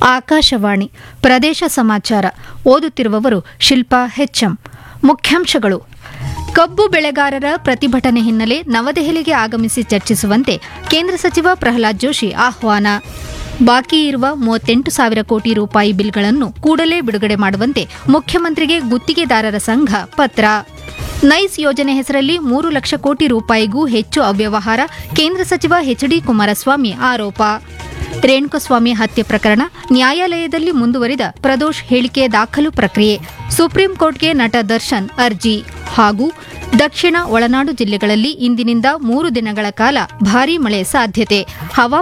ಆಕಾಶವಾಣಿ ಪ್ರದೇಶ ಸಮಾಚಾರ ಓದುತ್ತಿರುವವರು ಶಿಲ್ಪಾ ಹೆಚ್ಎಂ ಮುಖ್ಯಾಂಶಗಳು ಕಬ್ಬು ಬೆಳೆಗಾರರ ಪ್ರತಿಭಟನೆ ಹಿನ್ನೆಲೆ ನವದೆಹಲಿಗೆ ಆಗಮಿಸಿ ಚರ್ಚಿಸುವಂತೆ ಕೇಂದ್ರ ಸಚಿವ ಪ್ರಹ್ಲಾದ್ ಜೋಶಿ ಆಹ್ವಾನ ಬಾಕಿ ಇರುವ ಮೂವತ್ತೆಂಟು ಸಾವಿರ ಕೋಟಿ ರೂಪಾಯಿ ಬಿಲ್ಗಳನ್ನು ಕೂಡಲೇ ಬಿಡುಗಡೆ ಮಾಡುವಂತೆ ಮುಖ್ಯಮಂತ್ರಿಗೆ ಗುತ್ತಿಗೆದಾರರ ಸಂಘ ಪತ್ರ ನೈಸ್ ಯೋಜನೆ ಹೆಸರಲ್ಲಿ ಮೂರು ಲಕ್ಷ ಕೋಟಿ ರೂಪಾಯಿಗೂ ಹೆಚ್ಚು ಅವ್ಯವಹಾರ ಕೇಂದ್ರ ಸಚಿವ ಎಚ್ಡಿ ಕುಮಾರಸ್ವಾಮಿ ಆರೋಪ ರೇಣುಕಸ್ವಾಮಿ ಹತ್ಯೆ ಪ್ರಕರಣ ನ್ಯಾಯಾಲಯದಲ್ಲಿ ಮುಂದುವರಿದ ಪ್ರದೋಷ್ ಹೇಳಿಕೆ ದಾಖಲು ಪ್ರಕ್ರಿಯೆ ಸುಪ್ರೀಂ ಕೋರ್ಟ್ಗೆ ನಟ ದರ್ಶನ್ ಅರ್ಜಿ ಹಾಗೂ ದಕ್ಷಿಣ ಒಳನಾಡು ಜಿಲ್ಲೆಗಳಲ್ಲಿ ಇಂದಿನಿಂದ ಮೂರು ದಿನಗಳ ಕಾಲ ಭಾರೀ ಮಳೆ ಸಾಧ್ಯತೆ ಹವಾ